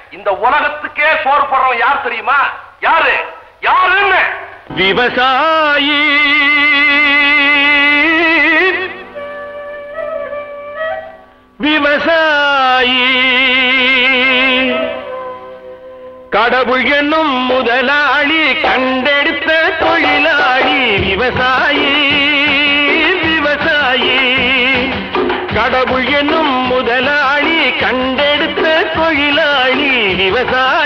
இந்த உலகத்துக்கே சோறு போடுறவன் யார் தெரியுமா யாரு யாருன்னு விவசாயி விவசாயி கடவுள் என்னும் முதலாளி கண்டெடுத்த தொழிலாளி விவசாயி விவசாயி கடவுள் என்னும் முதலாளி கண்டெடுத்த தொழிலாளி விவசாயி